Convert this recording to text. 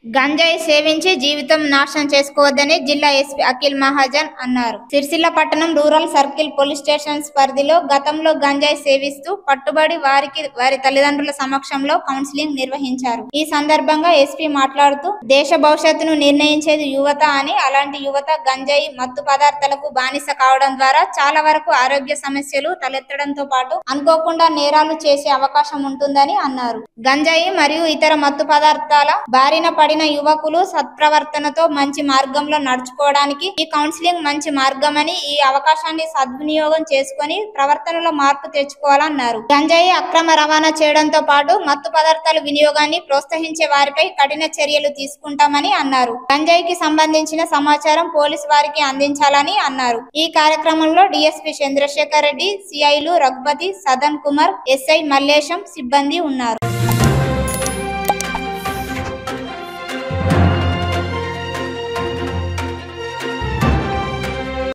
గంజాయి సేవించి జీవితం నాశనం చేసుకోవద్దని జిల్లా ఎస్పీ అఖిల్ మహాజన్ అన్నారు సిరిసిల్ల పట్టణం రూరల్ సర్కిల్ పోలీస్ స్టేషన్స్ పరిధిలో గతంలో గంజాయి సేవిస్తూ పట్టుబడి వారికి వారి తల్లిదండ్రుల సమక్షంలో కౌన్సిలింగ్ నిర్వహించారు ఈ సందర్భంగా ఎస్పీ మాట్లాడుతూ దేశ భవిష్యత్తును నిర్ణయించేది యువత అని అలాంటి యువత గంజాయి మత్తు పదార్థాలకు బానిస కావడం ద్వారా చాలా వరకు ఆరోగ్య సమస్యలు తలెత్తడంతో పాటు అనుకోకుండా నేరాలు చేసే అవకాశం ఉంటుందని అన్నారు గంజాయి మరియు ఇతర మత్తు పదార్థాల బారిన పడిన యువకులు సత్ప్రవర్తనతో మంచి మార్గంలో నడుచుకోవడానికి ఈ కౌన్సిలింగ్ మంచి మార్గమని ఈ అవకాశాన్ని సద్వినియోగం చేసుకొని ప్రవర్తనలో మార్పు తెచ్చుకోవాలన్నారు గంజాయి అక్రమ రవాణా చేయడంతో పాటు మత్తు పదార్థాల వినియోగాన్ని ప్రోత్సహించే వారిపై కఠిన చర్యలు తీసుకుంటామని అన్నారు గంజాయికి సంబంధించిన సమాచారం పోలీసు వారికి అందించాలని అన్నారు ఈ కార్యక్రమంలో డిఎస్పీ చంద్రశేఖర్ రెడ్డి సిఐలు రఘుపతి సదన్ కుమార్ ఎస్ఐ మల్లేశం సిబ్బంది ఉన్నారు